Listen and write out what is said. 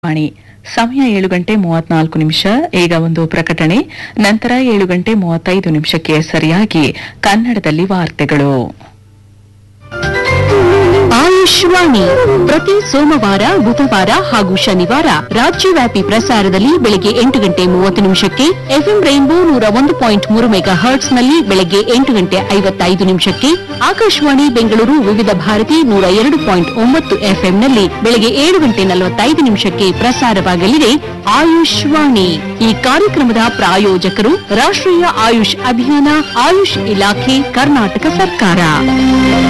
ವಾಣಿ ಸಮಯ ಏಳು ಗಂಟೆ ಮೂವತ್ನಾಲ್ಕು ನಿಮಿಷ ಈಗ ಒಂದು ಪ್ರಕಟಣೆ ನಂತರ ಏಳು ಗಂಟೆ ಮೂವತ್ತೈದು ನಿಮಿಷಕ್ಕೆ ಸರಿಯಾಗಿ ಕನ್ನಡದಲ್ಲಿ ವಾರ್ತೆಗಳು ಆಯುಷ್ವಾಣಿ ಪ್ರತಿ ಸೋಮವಾರ ಬುಧವಾರ ಹಾಗೂ ಶನಿವಾರ ರಾಜ್ಯವ್ಯಾಪಿ ಪ್ರಸಾರದಲ್ಲಿ ಬೆಳಗ್ಗೆ ಎಂಟು ಗಂಟೆ ಮೂವತ್ತು ನಿಮಿಷಕ್ಕೆ ಎಫ್ಎಂ ರೈನ್ಬೋ ನೂರ ಒಂದು ಪಾಯಿಂಟ್ ಮೂರು ಮೆಗಾ ಹರ್ಟ್ಸ್ ನಲ್ಲಿ ಬೆಳಗ್ಗೆ ಎಂಟು ಗಂಟೆ ಐವತ್ತೈದು ನಿಮಿಷಕ್ಕೆ ಆಕಾಶವಾಣಿ ಬೆಂಗಳೂರು ವಿವಿಧ ಭಾರತಿ ನೂರ ಎರಡು ಪಾಯಿಂಟ್ ಒಂಬತ್ತು ಎಫ್ಎಂ ನಲ್ಲಿ ಬೆಳಗ್ಗೆ ಏಳು ಗಂಟೆ ನಲವತ್ತೈದು ನಿಮಿಷಕ್ಕೆ ಪ್ರಸಾರವಾಗಲಿದೆ ಆಯುಷ್ವಾಣಿ ಈ ಕಾರ್ಯಕ್ರಮದ ಪ್ರಾಯೋಜಕರು ರಾಷ್ಟ್ರೀಯ ಆಯುಷ್ ಅಭಿಯಾನ ಆಯುಷ್ ಇಲಾಖೆ ಕರ್ನಾಟಕ ಸರ್ಕಾರ